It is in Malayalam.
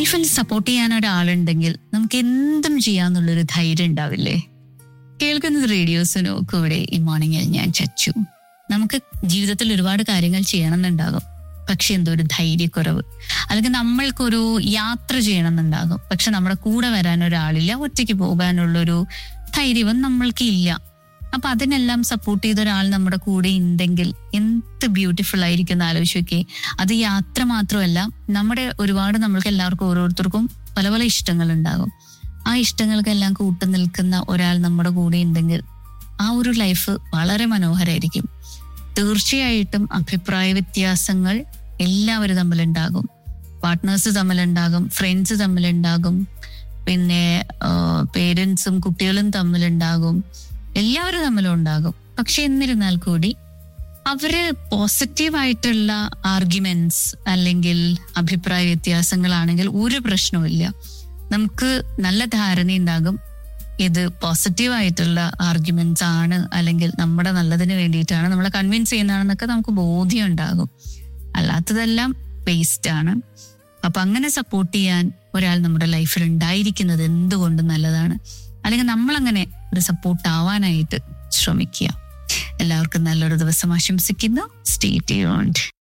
ലൈഫിൽ സപ്പോർട്ട് ചെയ്യാൻ ഒരാളുണ്ടെങ്കിൽ നമുക്ക് എന്തും ചെയ്യാന്നുള്ളൊരു ധൈര്യം ഉണ്ടാവില്ലേ കേൾക്കുന്നത് റേഡിയോസിനോ കൂടെ ഈ മോർണിംഗിൽ ഞാൻ ചച്ചു നമുക്ക് ജീവിതത്തിൽ ഒരുപാട് കാര്യങ്ങൾ ചെയ്യണമെന്നുണ്ടാകും പക്ഷെ എന്തോ ഒരു ധൈര്യക്കുറവ് അല്ലെങ്കിൽ നമ്മൾക്കൊരു യാത്ര ചെയ്യണമെന്നുണ്ടാകും പക്ഷെ നമ്മുടെ കൂടെ വരാൻ ഒരാളില്ല ഒറ്റയ്ക്ക് പോകാനുള്ളൊരു ധൈര്യവും നമ്മൾക്ക് ഇല്ല അപ്പൊ അതിനെല്ലാം സപ്പോർട്ട് ചെയ്ത ഒരാൾ നമ്മുടെ കൂടെ ഉണ്ടെങ്കിൽ എന്ത് ബ്യൂട്ടിഫുൾ ആയിരിക്കും എന്ന് ആലോചിച്ച് നോക്കിയേ അത് യാത്ര മാത്രമല്ല നമ്മുടെ ഒരുപാട് നമ്മൾക്ക് എല്ലാവർക്കും ഓരോരുത്തർക്കും പല പല ഇഷ്ടങ്ങൾ ഉണ്ടാകും ആ ഇഷ്ടങ്ങൾക്കെല്ലാം കൂട്ടു നിൽക്കുന്ന ഒരാൾ നമ്മുടെ കൂടെ ഉണ്ടെങ്കിൽ ആ ഒരു ലൈഫ് വളരെ മനോഹരമായിരിക്കും തീർച്ചയായിട്ടും അഭിപ്രായ വ്യത്യാസങ്ങൾ എല്ലാവരും തമ്മിലുണ്ടാകും പാർട്ട്നേഴ്സ് തമ്മിലുണ്ടാകും ഫ്രണ്ട്സ് തമ്മിലുണ്ടാകും പിന്നെ പേരൻസും കുട്ടികളും തമ്മിലുണ്ടാകും എല്ലാവരും തമ്മിലും ഉണ്ടാകും പക്ഷെ എന്നിരുന്നാൽ കൂടി അവര് പോസിറ്റീവായിട്ടുള്ള ആർഗ്യുമെന്റ്സ് അല്ലെങ്കിൽ അഭിപ്രായ വ്യത്യാസങ്ങളാണെങ്കിൽ ഒരു പ്രശ്നവുമില്ല നമുക്ക് നല്ല ധാരണയുണ്ടാകും ഇത് പോസിറ്റീവായിട്ടുള്ള ആർഗ്യുമെന്റ്സ് ആണ് അല്ലെങ്കിൽ നമ്മുടെ നല്ലതിന് വേണ്ടിയിട്ടാണ് നമ്മളെ കൺവിൻസ് ചെയ്യുന്നതാണെന്നൊക്കെ നമുക്ക് ബോധ്യം ഉണ്ടാകും അല്ലാത്തതെല്ലാം വേസ്റ്റ് ആണ് അപ്പൊ അങ്ങനെ സപ്പോർട്ട് ചെയ്യാൻ ഒരാൾ നമ്മുടെ ലൈഫിൽ ഉണ്ടായിരിക്കുന്നത് എന്തുകൊണ്ടും നല്ലതാണ് അല്ലെങ്കിൽ നമ്മളങ്ങനെ ഒരു സപ്പോർട്ട് ആവാനായിട്ട് ശ്രമിക്കുക എല്ലാവർക്കും നല്ലൊരു ദിവസം ആശംസിക്കുന്നു സ്റ്റേ ട്യൂൺഡ്